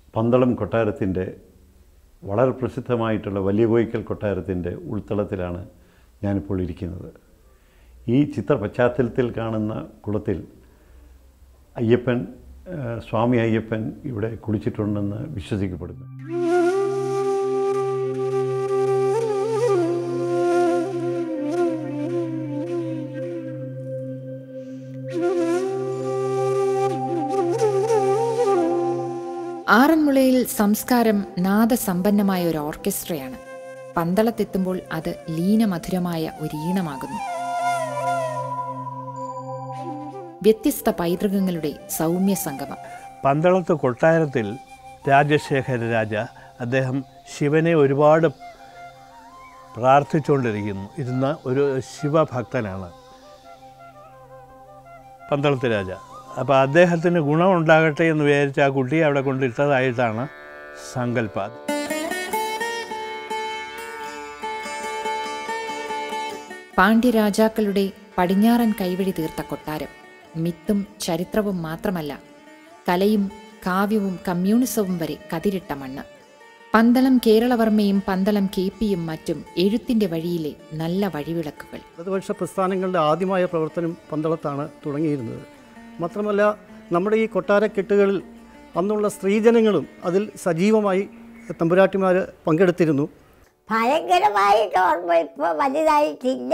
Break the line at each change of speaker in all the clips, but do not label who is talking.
പന്തളം കൊട്ടാരത്തിൻ്റെ വളരെ പ്രസിദ്ധമായിട്ടുള്ള വലിയ കോയിക്കൽ കൊട്ടാരത്തിൻ്റെ ഉൾത്തളത്തിലാണ് ഞാനിപ്പോൾ ഇരിക്കുന്നത് ഈ ചിത്ര പശ്ചാത്തലത്തിൽ കാണുന്ന കുളത്തിൽ അയ്യപ്പൻ ആ, സ്വാമി അയ്യപ്പൻ ഇവിടെ കുളിച്ചിട്ടുണ്ടെന്ന് വിശ്വസിക്കപ്പെടുന്നു
ആറന്മുളയിൽ സംസ്കാരം നാദസമ്പന്നമായ ഒരു ഓർക്കസ്ട്രയാണ് പന്തളത്തെത്തുമ്പോൾ അത് ലീനമധുരമായ ഒരു ഈണമാകുന്നു വ്യത്യസ്ത പൈതൃകങ്ങളുടെ സൗമ്യ സംഗമം
പന്തളത്ത് കൊട്ടാരത്തിൽ രാജശേഖര രാജ അദ്ദേഹം ശിവനെ ഒരുപാട് പ്രാർത്ഥിച്ചുകൊണ്ടിരിക്കുന്നു ഇരുന്ന ഒരു ശിവഭക്തനാണ് പന്തളത്ത് രാജ അപ്പോൾ അദ്ദേഹത്തിന് ഗുണമുണ്ടാകട്ടെ എന്ന് വിചാരിച്ച് ആ കുട്ടിയെ അവിടെ കൊണ്ടിട്ടതായിട്ടാണ് സങ്കല്പം
പാണ്ഡ്യരാജാക്കളുടെ പടിഞ്ഞാറൻ കൈവഴി തീർത്ത കൊട്ടാരം മിത്തും ചരിത്രവും മാത്രമല്ല കലയും കാവ്യവും കമ്മ്യൂണിസവും വരെ കതിരിട്ട മണ്ണ് പന്തളം കേരളവർമ്മയും പന്തളം കെ പിയും മറ്റും എഴുത്തിന്റെ വഴിയിലെ നല്ല വഴിവിളക്കുകൾ
ഇടതുപക്ഷ പ്രസ്ഥാനങ്ങളുടെ ആദ്യമായ പ്രവർത്തനം പന്തളത്താണ് തുടങ്ങിയിരുന്നത് മാത്രമല്ല നമ്മുടെ ഈ കൊട്ടാരക്കെട്ടുകളിൽ അന്നുള്ള സ്ത്രീജനങ്ങളും അതിൽ സജീവമായി തമ്പുരാട്ടിമാർ പങ്കെടുത്തിരുന്നു
ഭയങ്കരമായിട്ട് ഓർമ്മ ഇപ്പോൾ വലുതായിട്ടില്ല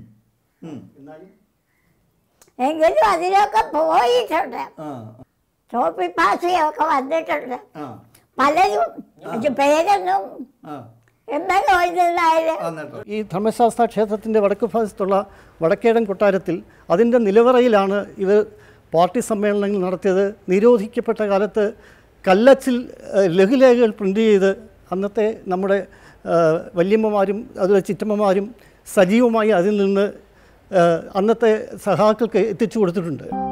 എങ്കിലും അതിലൊക്കെ പോയിട്ടുണ്ട് ടോപ്പി പാസിയൊക്കെ വന്നിട്ടുണ്ട് പലരും ഇത് പേരൊന്നും എന്തെങ്കിലും എഴുതുന്നതായാലും
ഈ ധർമ്മശാസ്ത്ര ക്ഷേത്രത്തിൻ്റെ വടക്ക് ഭാഗത്തുള്ള വടക്കേടൻ കൊട്ടാരത്തിൽ അതിൻ്റെ നിലവറയിലാണ് ഇവർ പാർട്ടി സമ്മേളനങ്ങൾ നടത്തിയത് നിരോധിക്കപ്പെട്ട കാലത്ത് കല്ലച്ചിൽ ഏഹ്, ലഘുലേഖകൾ പ്രിൻ്റ് ചെയ്ത് അന്നത്തെ നമ്മുടെ ഏഹ്, വല്യമ്മമാരും അതുപോലെ ചിറ്റമ്മമാരും സജീവമായി അതിൽ നിന്ന് ഏഹ്, അന്നത്തെ സഹാക്കൾക്ക് എത്തിച്ചു കൊടുത്തിട്ടുണ്ട്